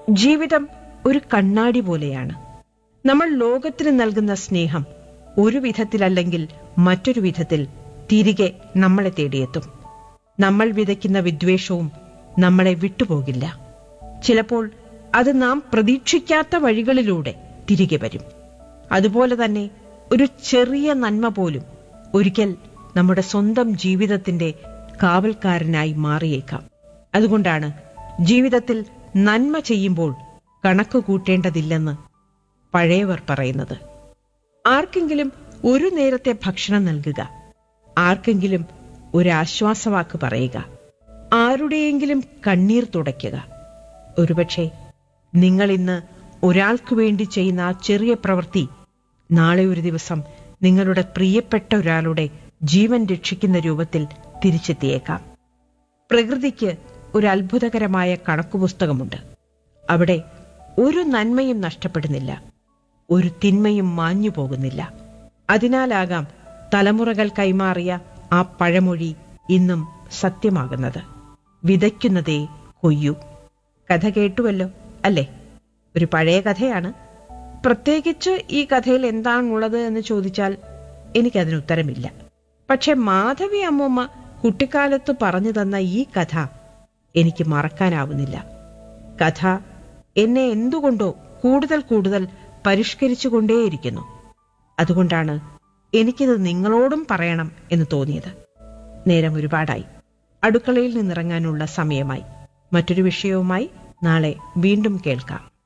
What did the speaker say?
ജീവിതം ഒരു കണ്ണാടി പോലെയാണ് നമ്മൾ ലോകത്തിന് നൽകുന്ന സ്നേഹം ഒരു വിധത്തിലല്ലെങ്കിൽ മറ്റൊരു വിധത്തിൽ തിരികെ നമ്മളെ തേടിയെത്തും നമ്മൾ വിതയ്ക്കുന്ന വിദ്വേഷവും നമ്മളെ വിട്ടുപോകില്ല ചിലപ്പോൾ അത് നാം പ്രതീക്ഷിക്കാത്ത വഴികളിലൂടെ തിരികെ വരും അതുപോലെ തന്നെ ഒരു ചെറിയ നന്മ പോലും ഒരിക്കൽ നമ്മുടെ സ്വന്തം ജീവിതത്തിന്റെ കാവൽക്കാരനായി മാറിയേക്കാം അതുകൊണ്ടാണ് ജീവിതത്തിൽ നന്മ ചെയ്യുമ്പോൾ കണക്ക് കൂട്ടേണ്ടതില്ലെന്ന് പഴയവർ പറയുന്നത് ആർക്കെങ്കിലും ഒരു നേരത്തെ ഭക്ഷണം നൽകുക ആർക്കെങ്കിലും ഒരു ആശ്വാസവാക്ക് പറയുക ആരുടെയെങ്കിലും കണ്ണീർ തുടയ്ക്കുക ഒരുപക്ഷെ നിങ്ങൾ ഇന്ന് ഒരാൾക്ക് വേണ്ടി ചെയ്യുന്ന ആ ചെറിയ പ്രവൃത്തി നാളെ ഒരു ദിവസം നിങ്ങളുടെ പ്രിയപ്പെട്ട ഒരാളുടെ ജീവൻ രക്ഷിക്കുന്ന രൂപത്തിൽ തിരിച്ചെത്തിയേക്കാം പ്രകൃതിക്ക് ഒരു അത്ഭുതകരമായ കണക്കുപുസ്തകമുണ്ട് അവിടെ ഒരു നന്മയും നഷ്ടപ്പെടുന്നില്ല ഒരു തിന്മയും മാഞ്ഞു പോകുന്നില്ല അതിനാലാകാം തലമുറകൾ കൈമാറിയ ആ പഴമൊഴി ഇന്നും സത്യമാകുന്നത് വിതയ്ക്കുന്നതേ കൊയ്യൂ കഥ കേട്ടുവല്ലോ അല്ലേ ഒരു പഴയ കഥയാണ് പ്രത്യേകിച്ച് ഈ കഥയിൽ എന്താണുള്ളത് എന്ന് ചോദിച്ചാൽ എനിക്കതിന് ഉത്തരമില്ല പക്ഷെ മാധവി അമ്മൂമ്മ കുട്ടിക്കാലത്ത് പറഞ്ഞു തന്ന ഈ കഥ എനിക്ക് മറക്കാനാവുന്നില്ല കഥ എന്നെ എന്തുകൊണ്ടോ കൂടുതൽ കൂടുതൽ പരിഷ്കരിച്ചുകൊണ്ടേയിരിക്കുന്നു അതുകൊണ്ടാണ് എനിക്കിത് നിങ്ങളോടും പറയണം എന്ന് തോന്നിയത് നേരം ഒരുപാടായി അടുക്കളയിൽ നിന്നിറങ്ങാനുള്ള സമയമായി മറ്റൊരു വിഷയവുമായി നാളെ വീണ്ടും കേൾക്കാം